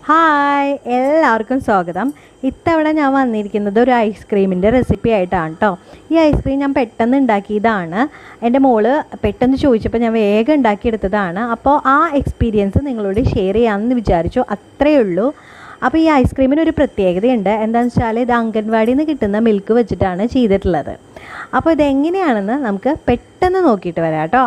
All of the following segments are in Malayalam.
ഹായ് എല്ലാവർക്കും സ്വാഗതം ഇത്തവണ ഞാൻ വന്നിരിക്കുന്നത് ഒരു ഐസ്ക്രീമിൻ്റെ റെസിപ്പി ആയിട്ടാണ് കേട്ടോ ഈ ഐസ്ക്രീം ഞാൻ പെട്ടെന്ന് ഉണ്ടാക്കിയതാണ് എൻ്റെ മോള് പെട്ടെന്ന് ചോദിച്ചപ്പോൾ ഞാൻ വേഗം ഉണ്ടാക്കിയെടുത്തതാണ് അപ്പോൾ ആ എക്സ്പീരിയൻസ് നിങ്ങളോട് ഷെയർ ചെയ്യാമെന്ന് വിചാരിച്ചു അത്രയേ ഉള്ളൂ അപ്പോൾ ഈ ഐസ്ക്രീമിന് ഒരു പ്രത്യേകതയുണ്ട് എന്താണെന്ന് വെച്ചാൽ ഇത് അംഗൻവാടിയിൽ നിന്ന് കിട്ടുന്ന മിൽക്ക് വെച്ചിട്ടാണ് ചെയ്തിട്ടുള്ളത് അപ്പോൾ ഇതെങ്ങനെയാണെന്ന് നമുക്ക് പെട്ടെന്ന് നോക്കിയിട്ട് വരാം കേട്ടോ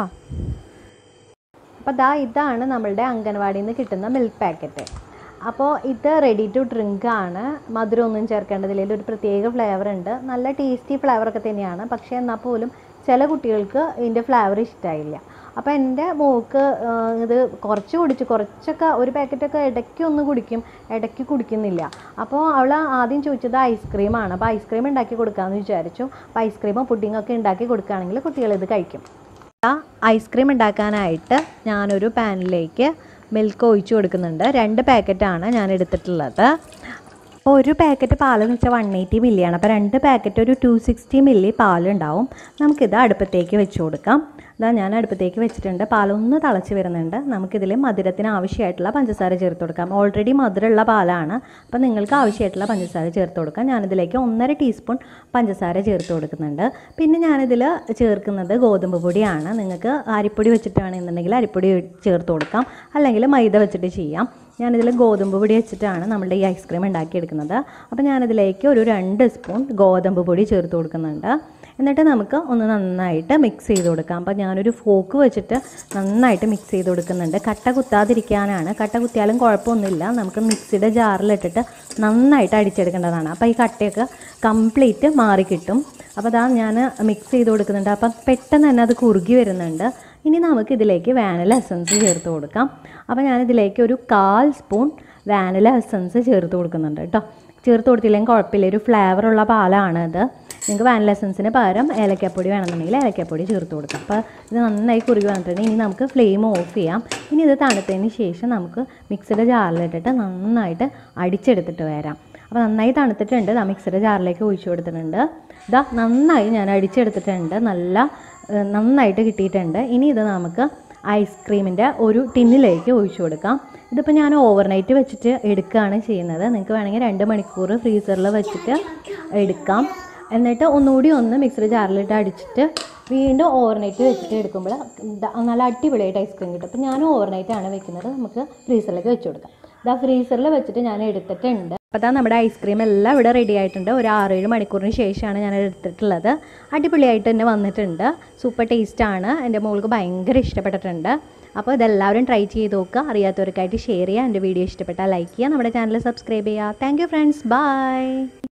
അപ്പോൾ ദാ ഇതാണ് നമ്മളുടെ അംഗൻവാടിയിൽ നിന്ന് കിട്ടുന്ന മിൽക്ക് പാക്കറ്റ് അപ്പോൾ ഇത് റെഡി ടു ഡ്രിങ്ക് ആണ് മധുരമൊന്നും ചേർക്കേണ്ടതില്ല ഇതിലൊരു പ്രത്യേക ഫ്ലേവർ ഉണ്ട് നല്ല ടേസ്റ്റി ഫ്ലേവറൊക്കെ തന്നെയാണ് പക്ഷേ എന്നാൽ പോലും ചില കുട്ടികൾക്ക് ഇതിൻ്റെ ഫ്ലേവർ ഇഷ്ടമായില്ല അപ്പോൾ എൻ്റെ മോൾക്ക് ആ, ഇത് കുറച്ച് കുടിച്ചു കുറച്ചൊക്കെ ഒരു പാക്കറ്റൊക്കെ ഇടയ്ക്ക് ഒന്ന് കുടിക്കും ഇടയ്ക്ക് കുടിക്കുന്നില്ല അപ്പോൾ അവൾ ആദ്യം ചോദിച്ചത് ഐസ്ക്രീമാണ് അപ്പോൾ ഐസ്ക്രീം ഉണ്ടാക്കി കൊടുക്കാമെന്ന് വിചാരിച്ചു അപ്പോൾ ഐസ്ക്രീമും പുഡിങ്ങൊക്കെ ഉണ്ടാക്കി കൊടുക്കുകയാണെങ്കിൽ കുട്ടികൾ ഇത് കഴിക്കും ആ ഐസ്ക്രീം ഉണ്ടാക്കാനായിട്ട് ഞാനൊരു പാനിലേക്ക് മിൽക്ക് ഒഴിച്ചു കൊടുക്കുന്നുണ്ട് രണ്ട് പാക്കറ്റാണ് ഞാൻ എടുത്തിട്ടുള്ളത് അപ്പോൾ ഒരു പാക്കറ്റ് പാലെന്ന് വെച്ചാൽ വൺ എയ്റ്റി മില്ലിയാണ് അപ്പോൾ രണ്ട് പാക്കറ്റ് ഒരു ടു സിക്സ്റ്റി മില്ലി പാലുണ്ടാവും നമുക്കിത് അടുപ്പത്തേക്ക് വെച്ച് കൊടുക്കാം ഇതാ ഞാൻ അടുപ്പത്തേക്ക് വെച്ചിട്ടുണ്ട് പാലൊന്ന് തിളച്ച് വരുന്നുണ്ട് നമുക്കിതിൽ മധുരത്തിന് ആവശ്യമായിട്ടുള്ള പഞ്ചസാര ചേർത്ത് കൊടുക്കാം ഓൾറെഡി മധുരമുള്ള പാലാണ് അപ്പോൾ നിങ്ങൾക്ക് ആവശ്യമായിട്ടുള്ള പഞ്ചസാര ചേർത്ത് കൊടുക്കാം ഞാനിതിലേക്ക് ഒന്നര ടീസ്പൂൺ പഞ്ചസാര ചേർത്ത് കൊടുക്കുന്നുണ്ട് പിന്നെ ഞാനിതിൽ ചേർക്കുന്നത് ഗോതമ്പ് പൊടിയാണ് നിങ്ങൾക്ക് അരിപ്പൊടി വെച്ചിട്ട് വേണമെന്നുണ്ടെങ്കിൽ അരിപ്പൊടി ചേർത്ത് കൊടുക്കാം അല്ലെങ്കിൽ മൈദ വെച്ചിട്ട് ചെയ്യാം ഞാനിതിൽ ഗോതമ്പ് പൊടി വെച്ചിട്ടാണ് നമ്മുടെ ഈ ഐസ്ക്രീം ഉണ്ടാക്കിയെടുക്കുന്നത് അപ്പോൾ ഞാനിതിലേക്ക് ഒരു രണ്ട് സ്പൂൺ ഗോതമ്പ് പൊടി ചേർത്ത് കൊടുക്കുന്നുണ്ട് എന്നിട്ട് നമുക്ക് ഒന്ന് നന്നായിട്ട് മിക്സ് ചെയ്ത് കൊടുക്കാം അപ്പോൾ ഞാനൊരു ഫോക്ക് വെച്ചിട്ട് നന്നായിട്ട് മിക്സ് ചെയ്ത് കൊടുക്കുന്നുണ്ട് കട്ട കുത്താതിരിക്കാനാണ് കട്ട കുത്തിയാലും കുഴപ്പമൊന്നുമില്ല നമുക്ക് മിക്സിയുടെ ജാറിലിട്ടിട്ട് നന്നായിട്ട് അടിച്ചെടുക്കേണ്ടതാണ് അപ്പോൾ ഈ കട്ടയൊക്കെ കംപ്ലീറ്റ് മാറി കിട്ടും അപ്പോൾ അതാ ഞാൻ മിക്സ് ചെയ്ത് കൊടുക്കുന്നുണ്ട് അപ്പം പെട്ടെന്ന് തന്നെ അത് കുറുകി വരുന്നുണ്ട് ഇനി നമുക്ക് ഇതിലേക്ക് വാനില എസൻസ് ചേർത്ത് കൊടുക്കാം അപ്പോൾ ഞാനിതിലേക്ക് ഒരു കാൽ സ്പൂൺ വാനില എസൻസ് ചേർത്ത് കൊടുക്കുന്നുണ്ട് കേട്ടോ ചേർത്ത് കൊടുത്തില്ലെങ്കിൽ കുഴപ്പമില്ല ഒരു ഫ്ലേവറുള്ള പാലാണ് ഇത് നിങ്ങൾക്ക് വാനില എസൻസിന് പകരം ഏലക്കപ്പൊടി വേണമെന്നുണ്ടെങ്കിൽ ഏലക്കപ്പൊടി ചേർത്ത് കൊടുക്കാം അപ്പോൾ ഇത് നന്നായി കുറുകി വന്നിട്ടുണ്ട് ഇനി നമുക്ക് ഫ്ലെയിം ഓഫ് ചെയ്യാം ഇനി ഇത് തണുത്തതിന് ശേഷം നമുക്ക് മിക്സിയുടെ ജാറിലിട്ടിട്ട് നന്നായിട്ട് അടിച്ചെടുത്തിട്ട് വരാം അപ്പോൾ നന്നായി തണുത്തിട്ടുണ്ട് ആ മിക്സിയുടെ ജാറിലേക്ക് ഒഴിച്ചു കൊടുത്തിട്ടുണ്ട് ഇതാ നന്നായി ഞാൻ അടിച്ചെടുത്തിട്ടുണ്ട് നല്ല ഏഹ്, നന്നായിട്ട് കിട്ടിയിട്ടുണ്ട് ഇനി ഇത് നമുക്ക് ഐസ്ക്രീമിൻ്റെ ഒരു ടിന്നിലേക്ക് ഒഴിച്ചു കൊടുക്കാം ഇതിപ്പോൾ ഞാൻ ഓവർനൈറ്റ് വെച്ചിട്ട് എടുക്കുകയാണ് ചെയ്യുന്നത് നിങ്ങൾക്ക് വേണമെങ്കിൽ രണ്ട് മണിക്കൂർ ഫ്രീസറിൽ വെച്ചിട്ട് എടുക്കാം എന്നിട്ട് ഒന്നുകൂടി ഒന്ന് മിക്സിയുടെ ജാറിലിട്ട് അടിച്ചിട്ട് വീണ്ടും ഓവർനൈറ്റ് വെച്ചിട്ട് എടുക്കുമ്പോൾ ദ- നല്ല അടിപൊളിയായിട്ട് ഐസ്ക്രീം കിട്ടും അപ്പോൾ ഞാൻ ഓവർനൈറ്റ് ആണ് വെക്കുന്നത് നമുക്ക് ഫ്രീസറിലേക്ക് വെച്ച് കൊടുക്കാം ഇതാ ഫ്രീസറിൽ വെച്ചിട്ട് ഞാൻ എടുത്തിട്ടുണ്ട് അപ്പോൾ അതാ നമ്മുടെ ഐസ്ക്രീം എല്ലാം ഇവിടെ റെഡി ആയിട്ടുണ്ട് ഒരു ആറേഴ് മണിക്കൂറിന് ശേഷമാണ് ഞാൻ എടുത്തിട്ടുള്ളത് അടിപൊളിയായിട്ട് തന്നെ വന്നിട്ടുണ്ട് സൂപ്പർ ടേസ്റ്റാണ് എൻ്റെ മോൾക്ക് ഭയങ്കര ഇഷ്ടപ്പെട്ടിട്ടുണ്ട് അപ്പോൾ ഇതെല്ലാവരും ട്രൈ ചെയ്ത് നോക്കുക അറിയാത്തവർക്കായിട്ട് ഷെയർ ചെയ്യുക എൻ്റെ വീഡിയോ ഇഷ്ടപ്പെട്ടാൽ ലൈക്ക് ചെയ്യുക നമ്മുടെ ചാനൽ സബ്സ്ക്രൈബ് ചെയ്യുക താങ്ക് യു ഫ്രണ്ട്സ് ബൈ